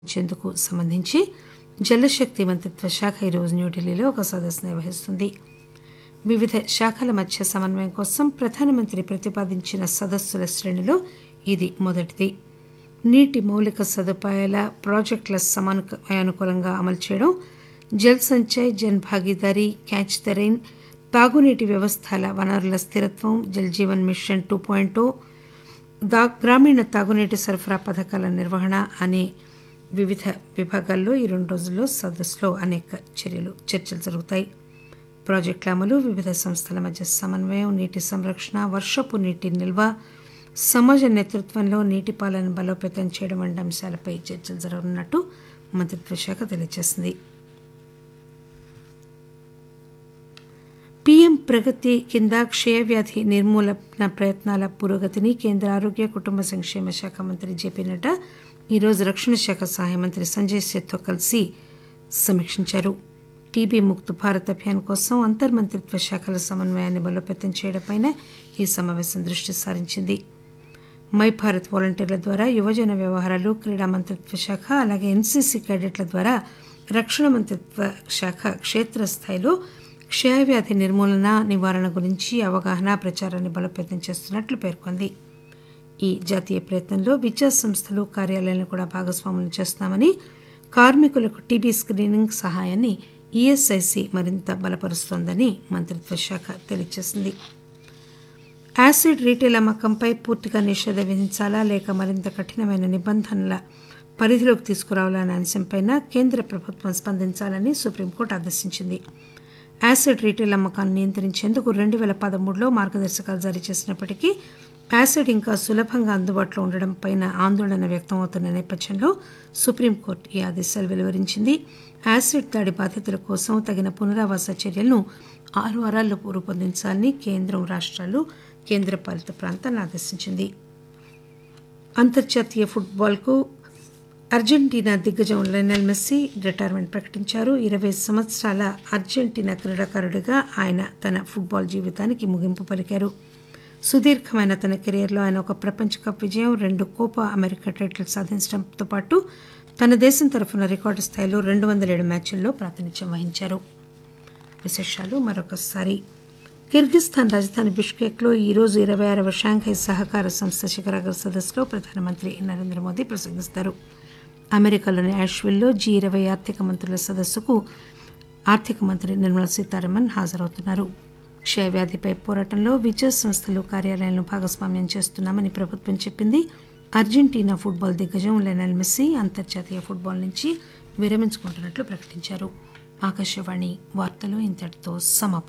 ఇచ్చేందుకు సంబంధించి జలశక్తి మంత్రిత్వ శాఖ ఈరోజు న్యూఢిల్లీలో ఒక సదస్సు నిర్వహిస్తుంది వివిధ శాఖల మధ్య సమన్వయం కోసం ప్రధానమంత్రి ప్రతిపాదించిన సదస్సుల శ్రేణిలో ఇది మొదటిది నీటి మౌలిక సదుపాయాల ప్రాజెక్టుల సమయానుకూలంగా అమలు చేయడం Jal Sanchay Jan Bhagidari catch the rain తాగునీటి వ్యవస్థల వనరుల స్థిరత్వం Jal Jeevan mission two point దా గ్రామీణ తాగునీటి సరఫరా పథకాల నిర్వహణ అనే వివిధ విభాగాల్లో ఈ రెండు రోజుల్లో సదస్సులో అనేక చర్యలు చర్చలు జరుగుతాయి ప్రాజెక్టుల అమలు వివిధ సంస్థల మధ్య సమన్వయం నీటి సంరక్షణ వర్షపు నీటి నిల్వ సమాజ నేతృత్వంలో నీటి పాలన బలోపేతం చేయడం వంటి అంశాలపై చర్చలు జరగనున్నట్టు మంత్రిత్వ శాఖ తెలియజేసింది పీఎం ప్రగతి కింద క్షయవ్యాధి నిర్మూలన ప్రయత్నాల పురోగతిని కేంద్ర ఆరోగ్య కుటుంబ సంక్షేమ శాఖ మంత్రి జేపీ నడ్డా ఈరోజు రక్షణ శాఖ సహాయ మంత్రి సంజయ్ సేత్తో కలిసి సమీక్షించారు టీబీ ముక్త్ భారత్ అభియాన్ కోసం అంతర్మంత్రిత్వ శాఖల సమన్వయాన్ని బలోపేతం చేయడంపై ఈ సమావేశం దృష్టి సారించింది మై భారత్ వాలంటీర్ల ద్వారా యువజన వ్యవహారాలు క్రీడా మంత్రిత్వ శాఖ అలాగే ఎన్సీసీ క్యాడెట్ల ద్వారా రక్షణ మంత్రిత్వ శాఖ క్షేత్రస్థాయిలో క్షయవ్యాధి నిర్మూలన నివారణ గురించి అవగాహన ప్రచారాన్ని బలోపేతం చేస్తున్నట్లు పేర్కొంది ఈ జాతీయ ప్రయత్నంలో విద్యా సంస్థలు కార్యాలయాలను కూడా భాగస్వాములు చేస్తున్నామని కార్మికులకు టీబీ స్క్రీనింగ్ సహాయాన్ని ఈఎస్ఐసి మరింత బలపరుస్తోందని మంత్రిత్వ శాఖ తెలియజేసింది యాసిడ్ రీటైల్ అమ్మకంపై పూర్తిగా నిషేధం విధించాలా లేక మరింత కఠినమైన నిబంధనల పరిధిలోకి తీసుకురావాలనే అంశంపై కేంద్ర ప్రభుత్వం స్పందించాలని సుప్రీంకోర్టు ఆదేశించింది యాసిడ్ రీటైల్ అమ్మకాన్ని నియంత్రించేందుకు రెండు వేల పదమూడులో మార్గదర్శకాలు జారీ చేసినప్పటికీ యాసిడ్ ఇంకా సులభంగా అందుబాటులో ఉండడంపై ఆందోళన వ్యక్తమవుతున్న నేపథ్యంలో సుప్రీంకోర్టు ఈ ఆదేశాలు వెలువరించింది యాసిడ్ దాడి బాధితుల కోసం తగిన పునరావాస చర్యలను ఆరు వారాల్లో రూపొందించాలని కేంద్రం రాష్ట్రాలు కేంద్రపాలిత ప్రాంతాలను ఆదేశించింది అంతర్జాతీయ ఫుట్బాల్కు అర్జెంటీనా దిగ్గజం లెనల్ మెస్సీ రిటైర్మెంట్ ప్రకటించారు ఇరవై సంవత్సరాల అర్జెంటీనా క్రీడాకారుడిగా ఆయన తన ఫుట్బాల్ జీవితానికి ముగింపు పలికారు సుదీర్ఘమైన తన కెరీర్లో ఆయన ఒక ప్రపంచ కప్ విజయం రెండు కోపా అమెరికా టైటిల్ సాధించడంతో పాటు తన దేశం తరఫున రికార్డు స్థాయిలో రెండు వందల ఏడు మ్యాచ్ల్లో ప్రాతినిధ్యం వహించారు విశేషాలు మరొకసారి కిర్గిస్థాన్ రాజధాని బిష్కేక్లో ఈరోజు ఇరవై ఆరవ షాంఘై సహకార సంస్థ శిఖరాగ్ర సదస్సులో ప్రధానమంత్రి నరేంద్ర మోదీ ప్రసంగిస్తారు అమెరికాలోని యాష్విల్లో జీ ఇరవై ఆర్థిక మంత్రుల సదస్సుకు ఆర్థిక మంత్రి నిర్మలా సీతారామన్ హాజరవుతున్నారు క్షయవ్యాధిపై పోరాటంలో విద్యా సంస్థలు కార్యాలయాలను భాగస్వామ్యం చేస్తున్నామని ప్రభుత్వం చెప్పింది అర్జెంటీనా ఫుట్బాల్ దిగ్గజం లెనల్ మెస్సీ అంతర్జాతీయ ఫుట్బాల్ నుంచి విరమించుకుంటున్నట్లు ప్రకటించారు ఆకాశవాణి వార్తలు ఇంతటితో సమాప్తం